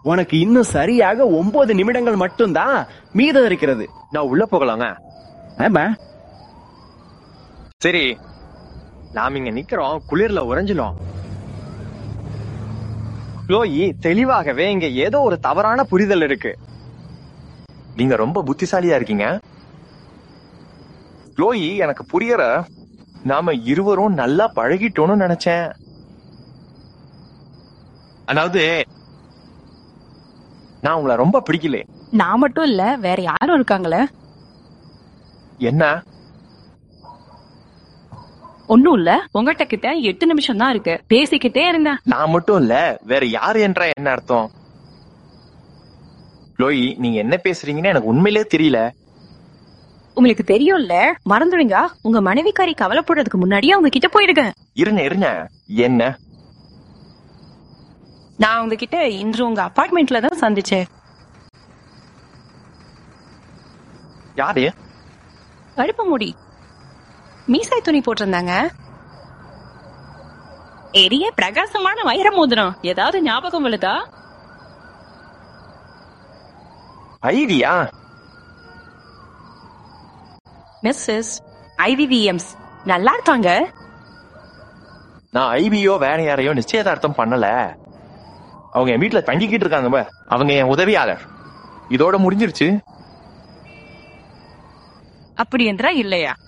உனக்கு இன்னும் சரியாக ஒன்பது நிமிடங்கள் மட்டும்தான் மீதம் இருக்கிறது நான் உள்ள போகலாங்க ஆமா சரி நாம இங்க நிக்கிறோம் குளிர்ல உறைஞ்சிலும் க்ளோயி தெளிவாகவே இங்க ஏதோ ஒரு தவறான புரிதல் இருக்கு நீங்க ரொம்ப புத்திசாலியா இருக்கீங்க க்ளோயி எனக்கு புரியற நாம இருவரும் நல்லா பழகிட்டோம்னு நினைச்சேன் அதாவது நான் உங்களை ரொம்ப பிடிக்கல நான் மட்டும் இல்ல வேற யாரும் இருக்காங்களே என்ன ஒண்ணும் இல்ல உங்ககிட்ட கிட்ட எட்டு நிமிஷம் தான் இருக்கு பேசிக்கிட்டே இருந்தேன் நான் மட்டும் இல்ல வேற யாரு என்ற என்ன அர்த்தம் க்ளோயி நீங்க என்ன பேசுறீங்கன்னு எனக்கு உண்மையிலே தெரியல உங்களுக்கு தெரியும்ல மறந்துடுங்க உங்க மனைவிக்காரி கவலைப்படுறதுக்கு முன்னாடியே அவங்க கிட்ட போயிடுங்க இருங்க இருங்க என்ன நான் உங்ககிட்ட இன்று உங்க அபார்ட்மெண்ட்ல தான் சந்திச்சேன் யாரு கருப்பு முடி மீசாய் துணி போட்டிருந்தாங்க எரிய பிரகாசமான வைர மோதிரம் ஏதாவது ஞாபகம் விழுதா ஐடியா மிஸ்ஸஸ் ஐவிவிஎம்ஸ் நல்லா இருக்காங்க நான் ஐபியோ வேற யாரையோ நிச்சயதார்த்தம் பண்ணல அவங்க என் வீட்டுல தங்கிக்கிட்டு இருக்காங்க பார். அவங்க என் உதவியாளர் இதோட முடிஞ்சிருச்சு அப்படி என்றா இல்லையா